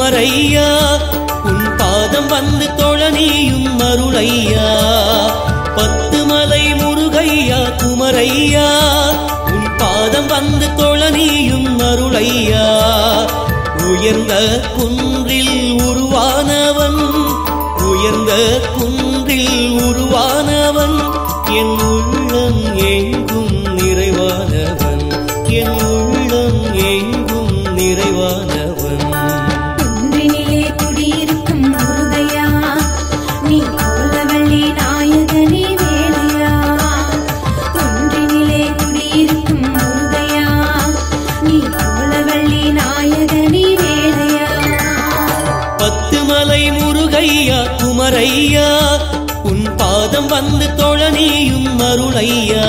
குமரையா உன் பாதம் வந்து தொழ நீயும் அருளையா பத்து மலை முருகையா குமரையா உன் பாதம் வந்து தொழ நீயும் அருளையா உயர்ந்த குன்றில் உருவானவன் உயர்ந்த குன்றில் உருவானவன் என் உள்ளம் எங்கும் நிறைவானவன் என் உள்ளம் எங்கும் நிறைவானவன் குன்றினிலே குடியிருக்கும் முருகையா நீ கோலவள்ளி நாயகனே வேலையா குன்றினிலே குடியிருக்கும் முருகையா நீ கோலவள்ளி நாயகனே வேலையா பத்து மலை முருகையா குமரையா உன் பாதம் வந்து தொழ நீயும் அருளையா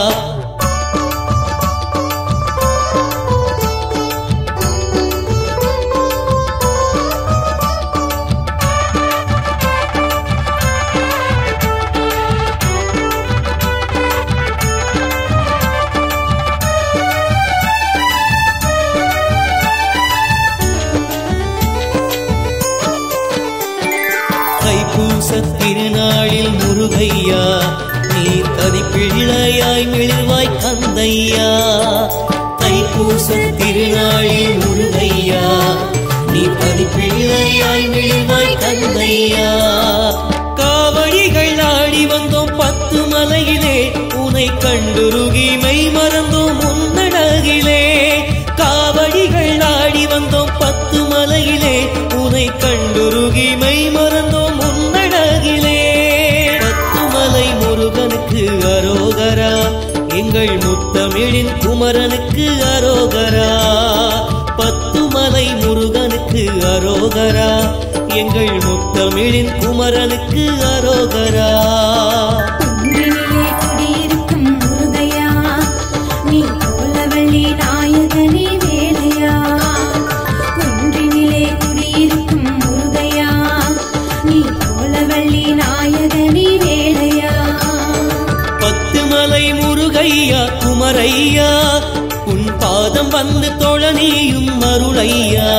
தைப்பூச திருநாளில் முருகையா நீ தனி பிள்ளையாய் மிளிர்வாய் கந்தையா தைப்பூச திருநாளில் முருகையா நீ தனி பிள்ளையாய் மிளிர்வாய் கந்தையா காவடிகள் ஆடி வந்தோம் பத்து மலையிலே உனை கண்டுருகி மெய் மறந்தோம் உன்னடகிலே காவடிகள் ஆடி வந்தோம் பத்து மலையிலே உனை கண்டுருகி மெய் மறந்தோம் உன்னடகிலே பத்து மலை முருகனுக்கு அரோகரா எங்கள் முத்தமிழின் குமரனுக்கு அரோகரா பத்து மலை முருகனுக்கு அரோகரா எங்கள் முத்தமிழின் குமரனுக்கு அரோகரா குன்றினிலே குடியிருக்கும் முருகையா நீ கோலவள்ளி நாயகனே வேலையா குன்றினிலே குடியிருக்கும் முருகையா நீ கோலவள்ளி நாயகனே வேலையா பத்து மலை முருகையா குமரையா உன் பாதம் வந்து தொழ நீயும் அருளையா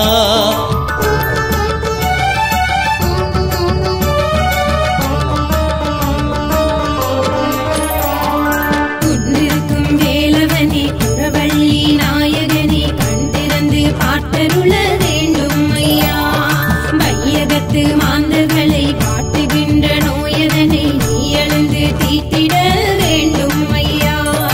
குன்றிருக்கும் வேலவனே குறவள்ளி நாயகனே கண் திறந்து பாட்டருள வேண்டும் ஐயா வையகத்து மாந்தர்களை பாட்டுகின்ற நோயதனை நீ எழுந்து தீட்டிட வேண்டும் ஐயா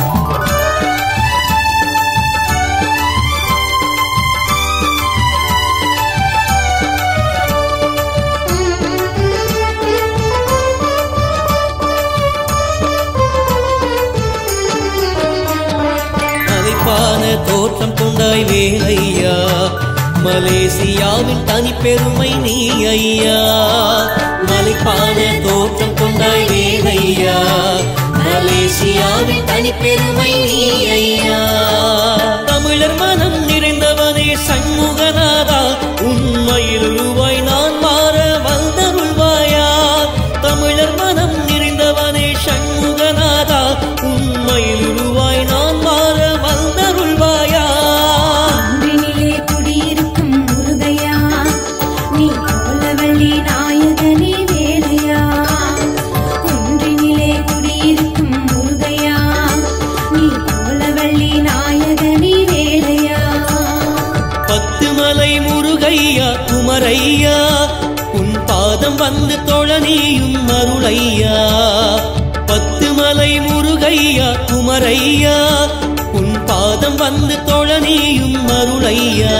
அழைப்பான தோற்றம் கொண்டாய் வேலையா மலேசியாவின் தனிப்பெருமை நீ ஐயா மலைப்பான தோற்றம் கொண்டாய் வேலையா மலேசியாவின் தனிப்பெருமை நீ ஐயா தமிழர் மனம் நிறைந்தவனே சண்முகநாதா உண்மையில் உருவாய் நான் மாற வந்தருள்வாயா தமிழர் மனம் நிறைந்தவனே சண்முகநாதா உண்மையில் உருவாய் நான் மாற வந்தருள்வாயா குன்றினிலே குடியிருக்கும் முருகையா நீ கோலவள்ளி நாயகனே வேலையா குன்றினிலே குடியிருக்கும் முருகையா நீ கோலவள்ளி நாயகனே வேலையா பத்து மலை முருகையா குமரையா உன் பாதம் வந்து தொழ நீயும் அருளையா பத்து மலை முருகையா குமரையா உன் பாதம் வந்து தொழ நீயும் அருளையா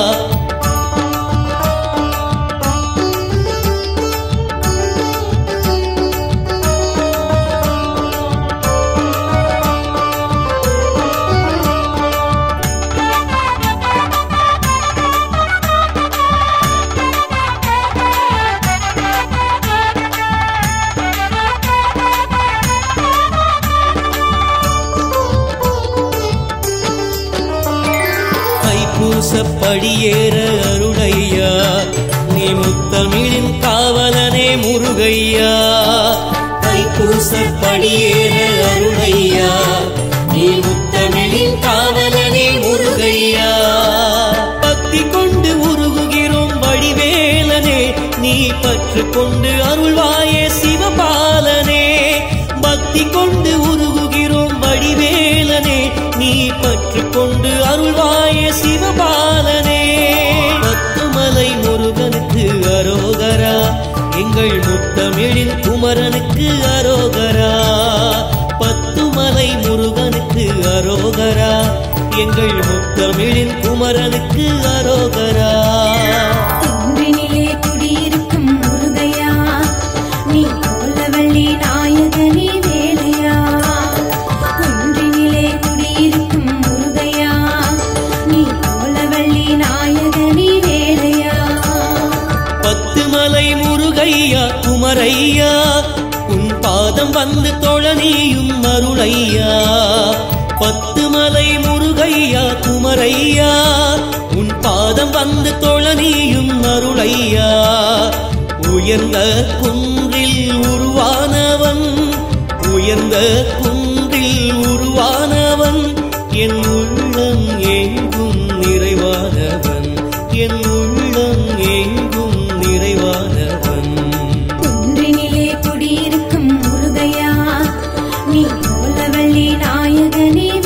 தைப்பூச படியேற அருளையா நீ முத்தமிழின் காவலனே முருகையா தைப்பூச படியேற அருளையா நீ முத்தமிழின் காவலனே முருகையா பக்தி கொண்டு உருகுகிறோம் வழி நீ பற்று கொண்டு அருள்வாயே சிவபாலனே பக்தி கொண்டு உருகுகிறோம் வடிவேலனே நீ பற்று கொண்டு அருள்வாயே சிவபாலனே பத்துமலை முருகனுக்கு அரோகரா எங்கள் முத்தமிழின் குமரனுக்கு அரோகரா பத்துமலை முருகனுக்கு அரோகரா எங்கள் முத்தமிழின் குமரனுக்கு அரோகரா குன்றினிலே குடியிருக்கும் முருகையா நீ கோலவள்ளி நாயகனே வேலையா குன்றினிலே குடியிருக்கும் முருகையா நீ கோலவள்ளி நாயகனே வேலையா பத்து மலை முருகையா குமரையா உன் பாதம் வந்து தொழனியும் அருளையா பத்து மலை முருகையா குமரையா உன் பாதம் வந்து தொழனியும் அருளையா உயர்ந்த குன்றில் உருவானவன் உயர்ந்த குன்றில் உருவானவன் என் உள்ளம் எங்கும் நிறைவானவன் என் உள்ளம் எங்கும் நிறைவானவன் குன்றினிலே குடியிருக்கும் முருகையா நீ கோலவள்ளி நாயகனே